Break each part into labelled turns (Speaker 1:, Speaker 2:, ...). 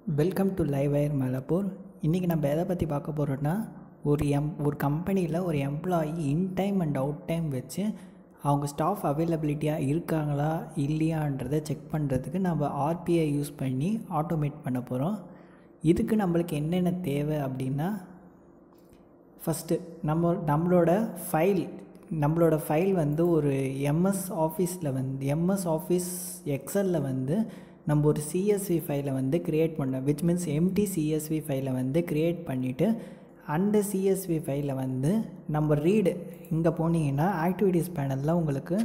Speaker 1: welcome to live wire Malappur இன்றைக்கி நம்ம எதை பற்றி பார்க்க போகிறோன்னா ஒரு எம் ஒரு கம்பெனியில் ஒரு employee in time and out time வச்சு அவங்க ஸ்டாஃப் அவைலபிலிட்டியாக இருக்காங்களா இல்லையான்றதை செக் பண்ணுறதுக்கு நம்ம ஆர்பிஐ யூஸ் பண்ணி ஆட்டோமேட் பண்ண போகிறோம் இதுக்கு நம்மளுக்கு என்னென்ன தேவை அப்படின்னா ஃபஸ்ட்டு நம்ம நம்மளோட ஃபைல் நம்மளோட ஃபைல் வந்து ஒரு எம்எஸ் ஆஃபீஸில் வந்து எம்எஸ் ஆஃபீஸ் எக்ஸலில் வந்து நம்ம ஒரு சிஎஸ்வி ஃபைலை வந்து க்ரியேட் பண்ணோம் விச் மீன்ஸ் எம்டி சிஎஸ்வி ஃபைலை வந்து க்ரியேட் பண்ணிவிட்டு அந்த சிஎஸ்வி ஃபைலை வந்து நம்ம ரீடு இங்கே போனீங்கன்னா ஆக்டிவிட்டீஸ் பேனலில் உங்களுக்கு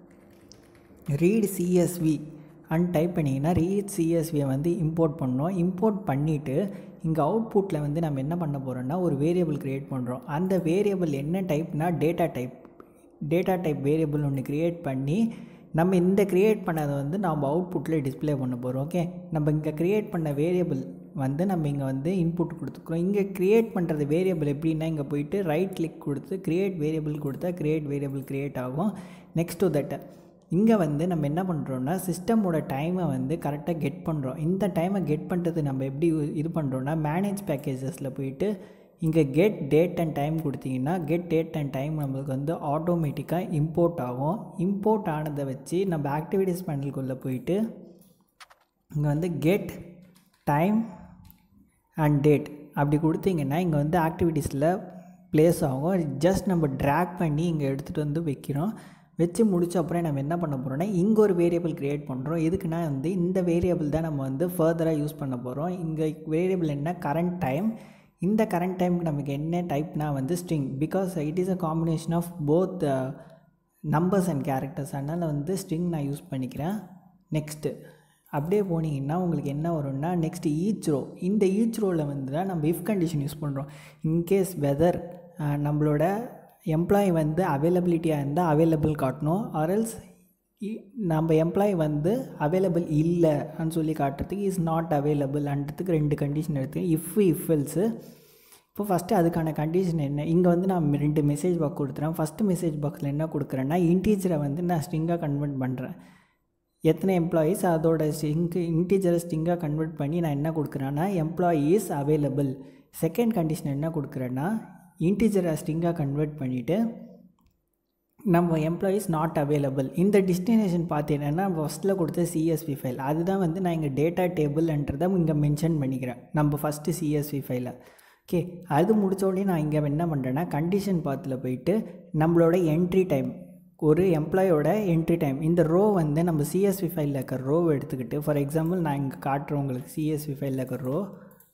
Speaker 1: ரீட் சிஎஸ்வி அண்ட் டைப் பண்ணிங்கன்னா ரீட் சிஎஸ்வியை வந்து இம்போர்ட் பண்ணோம் இம்போர்ட் பண்ணிவிட்டு இங்கே அவுட்புட்டில் வந்து நம்ம என்ன பண்ண போகிறோம்னா ஒரு வேரியபிள் க்ரியேட் பண்ணுறோம் அந்த வேரியபிள் என்ன டைப்னா data type data type variable ஒன்று க்ரியேட் பண்ணி நம்ம இந்த க்ரியேட் பண்ணதை வந்து நம்ம அவுட்புட்டில் டிஸ்பிளே பண்ண போகிறோம் ஓகே நம்ம இங்கே க்ரியேட் பண்ண வேரியபிள் வந்து நம்ம இங்கே வந்து இன்புட் கொடுத்துக்குறோம் இங்கே க்ரியேட் பண்ணுறது வேரியபிள் எப்படின்னா இங்கே போயிட்டு ரைட் கிளிக் கொடுத்து க்ரியேட் வேரியபிள் கொடுத்தா க்ரியேட் வேரியபிள் க்ரியேட் ஆகும் நெக்ஸ்ட் டு தட் இங்கே வந்து நம்ம என்ன பண்ணுறோன்னா சிஸ்டமோட டைமை வந்து கரெக்டாக கெட் பண்ணுறோம் இந்த டைமை கெட் பண்ணுறது நம்ம எப்படி இது பண்ணுறோன்னா மேனேஜ் பேக்கேஜஸில் போயிட்டு இங்கே கெட் டேட் அண்ட் டைம் கொடுத்தீங்கன்னா கெட் டேட் அண்ட் டைம் நம்மளுக்கு வந்து ஆட்டோமேட்டிக்காக இம்போர்ட் ஆகும் இம்போர்ட் ஆனதை வச்சு நம்ம ஆக்டிவிட்டீஸ் பேனலுக்குள்ளே போயிட்டு இங்கே வந்து கெட் டைம் அண்ட் டேட் அப்படி கொடுத்தீங்கன்னா இங்கே வந்து ஆக்டிவிட்டீஸில் ப்ளேஸ் ஆகும் ஜஸ்ட் நம்ம ட்ராக் பண்ணி இங்கே எடுத்துகிட்டு வந்து வைக்கிறோம் வச்சு முடிச்ச அப்புறம் நம்ம என்ன பண்ண போகிறோம்னா இங்கே ஒரு வேரியபிள் க்ரியேட் பண்ணுறோம் எதுக்குன்னா வந்து இந்த வேரியபிள் தான் நம்ம வந்து ஃபர்தராக யூஸ் பண்ண போகிறோம் இங்கே வேரியபிள் என்ன கரண்ட் டைம் இந்த கரண்ட் டைமுக்கு நமக்கு என்ன டைப்னா வந்து string because it is a combination of both numbers and characters அதனால் வந்து ஸ்ட்ரிங் நான் யூஸ் பண்ணிக்கிறேன் நெக்ஸ்ட்டு அப்படியே போனீங்கன்னா உங்களுக்கு என்ன வரும்னா நெக்ஸ்ட் ஈச் ரோ இந்த ஈச் ரோவில் வந்து தான் நம்ம இஃப் கண்டிஷன் யூஸ் பண்ணுறோம் இன்கேஸ் வெதர் நம்மளோட எம்ப்ளாயி வந்து அவைலபிலிட்டியாக இருந்தால் அவைலபிள் காட்டணும் ஆர்எல்ஸ் நம்ம எம்ப்ளாயி வந்து அவைலபிள் இல்லைன்னு சொல்லி காட்டுறதுக்கு இஸ் நாட் அவைலபிள் அன்றதுக்கு ரெண்டு கண்டிஷன் எடுத்து இஃப் இஃப் எல்ஸு இப்போ ஃபஸ்ட்டு அதுக்கான கண்டிஷன் என்ன இங்கே வந்து நான் ரெண்டு மெசேஜ் பாக்ஸ் கொடுத்துறேன் ஃபஸ்ட்டு மெசேஜ் பாக்ஸில் என்ன கொடுக்குறேன்னா இன்டீஜரை வந்து நான் ஸ்ட்ரிங்காக கன்வெர்ட் பண்ணுறேன் எத்தனை எம்ப்ளாயீஸ் அதோட ஸ்ட்ரிங்க்கு இன்டீஜரை ஸ்ட்ரிங்காக கன்வெர்ட் பண்ணி நான் என்ன கொடுக்குறேன்னா எம்ப்ளாயீஸ் அவைலபிள் செகண்ட் கண்டிஷன் என்ன கொடுக்குறேன்னா இன்டீஜரை ஸ்ட்ரிங்காக கன்வெர்ட் பண்ணிவிட்டு நம்ம எம்ப்ளாயீஸ் நாட் அவைலபிள் இந்த டெஸ்டினேஷன் பார்த்தீங்கன்னா ஃபஸ்ட்டில் கொடுத்த சிஎஸ்வி ஃபைல் அதுதான் வந்து நான் இங்கே டேட்டா டேபிள்ன்றதை இங்கே மென்ஷன் பண்ணிக்கிறேன் நம்ம ஃபஸ்ட்டு சிஎஸ்வி ஃபைலை ஓகே அது முடித்தோடனே நான் இங்கே என்ன பண்ணுறேன்னா கண்டிஷன் பாத்தில் போயிட்டு நம்மளோட என்ட்ரி டைம் ஒரு எம்ப்ளாயோட என்ட்ரி டைம் இந்த ரோ வந்து நம்ம சிஎஸ்வி ஃபைலில் இருக்கிற ரோவை எடுத்துக்கிட்டு ஃபார் எக்ஸாம்பிள் நான் இங்கே காட்டுறேன் உங்களுக்கு சிஎஸ்வி ஃபைலில் இருக்கிற ரோ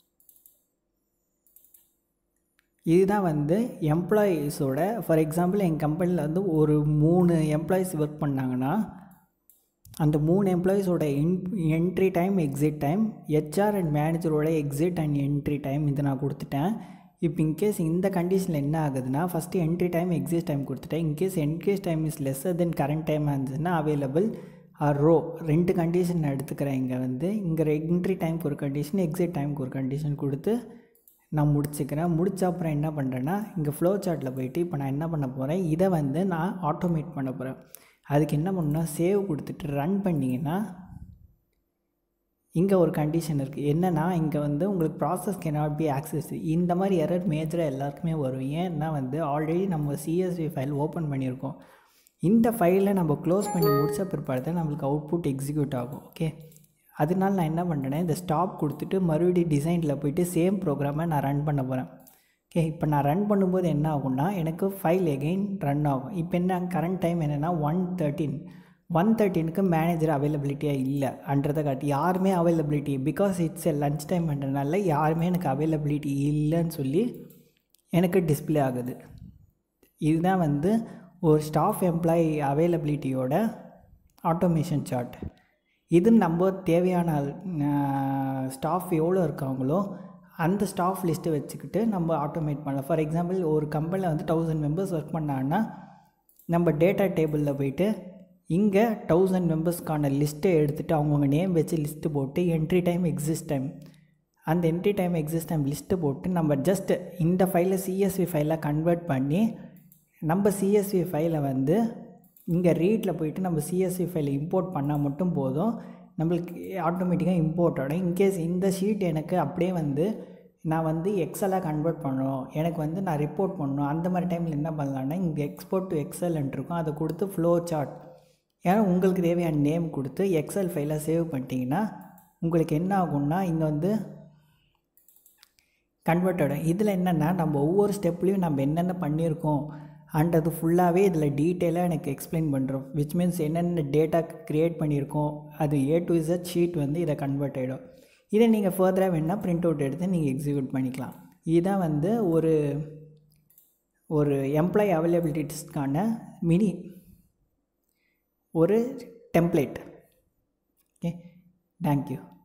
Speaker 1: இதுதான் வந்து எம்ப்ளாயீஸோட ஃபார் எக்ஸாம்பிள் எங்கள் கம்பெனியில் வந்து ஒரு மூணு எம்ப்ளாயீஸ் ஒர்க் பண்ணாங்கன்னா அந்த மூணு எம்ப்ளாயீஸோட in entry time exit time HR and மேனேஜரோட எக்ஸிட் அண்ட் என்ட்ரி டைம் இது நான் கொடுத்துட்டேன் இப்போ இன்கேஸ் இந்த கண்டிஷனில் என்ன ஆகுதுன்னா first entry time exit time கொடுத்துட்டேன் in case in case time is lesser then current time இருந்துச்சுன்னா அவைலபிள் ஆர் ரோ ரெண்டு கண்டிஷன் நான் எடுத்துக்கிறேன் இங்கே வந்து இங்கே என்ட்ரி டைமுக்கு ஒரு கண்டிஷன் எக்ஸிட் டைமுக்கு ஒரு கண்டிஷன் கொடுத்து நான் முடிச்சுக்கிறேன் முடிச்ச அப்புறம் என்ன பண்ணுறேன்னா இங்கே ஃப்ளோ சார்ட்டில் போயிட்டு இப்போ நான் என்ன பண்ண போகிறேன் இதை வந்து நான் ஆட்டோமேட் பண்ண போகிறேன் அதுக்கு என்ன பண்ணணும்னா சேவ் கொடுத்துட்டு ரன் பண்ணிங்கன்னா இங்கே ஒரு கண்டிஷன் இருக்குது என்னென்னா இங்கே வந்து உங்களுக்கு ப்ராசஸ் கேனாட் பி ஆக்சஸ் இந்த மாதிரி எரர் மேஜராக எல்லாருக்குமே வரும் ஏன்னா வந்து ஆல்ரெடி நம்ம சிஎஸ்வி ஃபைல் ஓப்பன் பண்ணியிருக்கோம் இந்த ஃபைலை நம்ம க்ளோஸ் பண்ணி முடித்த பிற்பாடு தான் நம்மளுக்கு அவுட்புட் எக்ஸிக்யூட் ஆகும் ஓகே அதனால நான் என்ன பண்ணுறேன்னா இந்த ஸ்டாப் கொடுத்துட்டு மறுபடியும் டிசைனில் போயிட்டு சேம் ப்ரோக்ராமை நான் ரன் பண்ண போகிறேன் ஓகே இப்போ நான் ரன் பண்ணும்போது என்ன ஆகும்னா எனக்கு ஃபைல் எகெயின் ரன் ஆகும் இப்போ என்ன கரண்ட் டைம் என்னென்னா ஒன் தேர்ட்டின் ஒன் தேர்ட்டினுக்கு மேனேஜர் அவைலபிலிட்டியாக இல்லை அன்றதை காட்டி யாருமே availability because it's a lunch டைம்ன்றனால யாருமே எனக்கு அவைலபிலிட்டி இல்லைன்னு சொல்லி எனக்கு டிஸ்பிளே ஆகுது இதுதான் வந்து ஒரு ஸ்டாஃப் எம்ப்ளாயி அவைலபிலிட்டியோட ஆட்டோமேஷன் சார்ட் இது நம்ம தேவையான ஸ்டாஃப் எவ்வளோ இருக்காங்களோ அந்த ஸ்டாஃப் லிஸ்ட்டு வச்சுக்கிட்டு நம்ம ஆட்டோமேட் பண்ணலாம் ஃபார் எக்ஸாம்பிள் ஒரு கம்பெனியில் வந்து தௌசண்ட் மெம்பர்ஸ் ஒர்க் பண்ணாங்கன்னா நம்ம டேட்டா டேபிளில் போயிட்டு இங்கே தௌசண்ட் மெம்பர்ஸ்க்கான லிஸ்ட்டை எடுத்துகிட்டு அவங்கவுங்க நேம் வச்சு லிஸ்ட்டு போட்டு என்ட்ரி டைம் எக்ஸிஸ்ட் டைம் அந்த entry time exist time list போட்டு நம்ம ஜஸ்ட் இந்த ஃபைலை சிஎஸ்வி ஃபைலாக கன்வெர்ட் பண்ணி நம்ம சிஎஸ்வி ஃபைலை வந்து இங்கே ரீட்டில் போயிட்டு நம்ம சிஎஸ்வி ஃபைலை இம்போர்ட் பண்ணால் மட்டும் போதும் நம்மளுக்கு ஆட்டோமேட்டிக்காக இம்போர்ட் ஆகிடும் இன்கேஸ் இந்த ஷீட் எனக்கு அப்படியே வந்து நான் வந்து எக்ஸலாக கன்வெர்ட் பண்ணணும் எனக்கு வந்து நான் ரிப்போர்ட் பண்ணணும் அந்த மாதிரி டைமில் என்ன பண்ணலான்னா இங்கே எக்ஸ்போர்ட் டு எக்ஸல்ன்ட்டு இருக்கும் அதை கொடுத்து ஃப்ளோ சார்ட் ஏன்னா உங்களுக்கு தேவையான நேம் கொடுத்து எக்ஸல் ஃபைலை சேவ் பண்ணிட்டீங்கன்னா உங்களுக்கு என்ன ஆகும்னா இங்கே வந்து கன்வெர்ட் ஆகிடும் இதில் என்னென்னா நம்ம ஒவ்வொரு ஸ்டெப்லேயும் நம்ம என்னென்ன பண்ணியிருக்கோம் அண்ட் அது ஃபுல்லாகவே இதில் டீட்டெயிலாக எனக்கு எக்ஸ்பிளைன் பண்ணுறோம் விச் மீன்ஸ் என்னென்ன டேட்டா க்ரியேட் பண்ணியிருக்கோம் அது ஏ டு இசட் ஷீட் வந்து இதை கன்வெர்ட் ஆகிடும் இதை நீங்கள் ஃபர்தராக வேணால் பிரிண்ட் அவுட் எடுத்து நீங்கள் எக்ஸிக்யூட் பண்ணிக்கலாம் இதுதான் வந்து ஒரு ஒரு எம்ப்ளாயி அவைலபிலிட்டிஸ்க்கான மினி ஒரு டெம்ப்ளேட் ஓகே தேங்க்யூ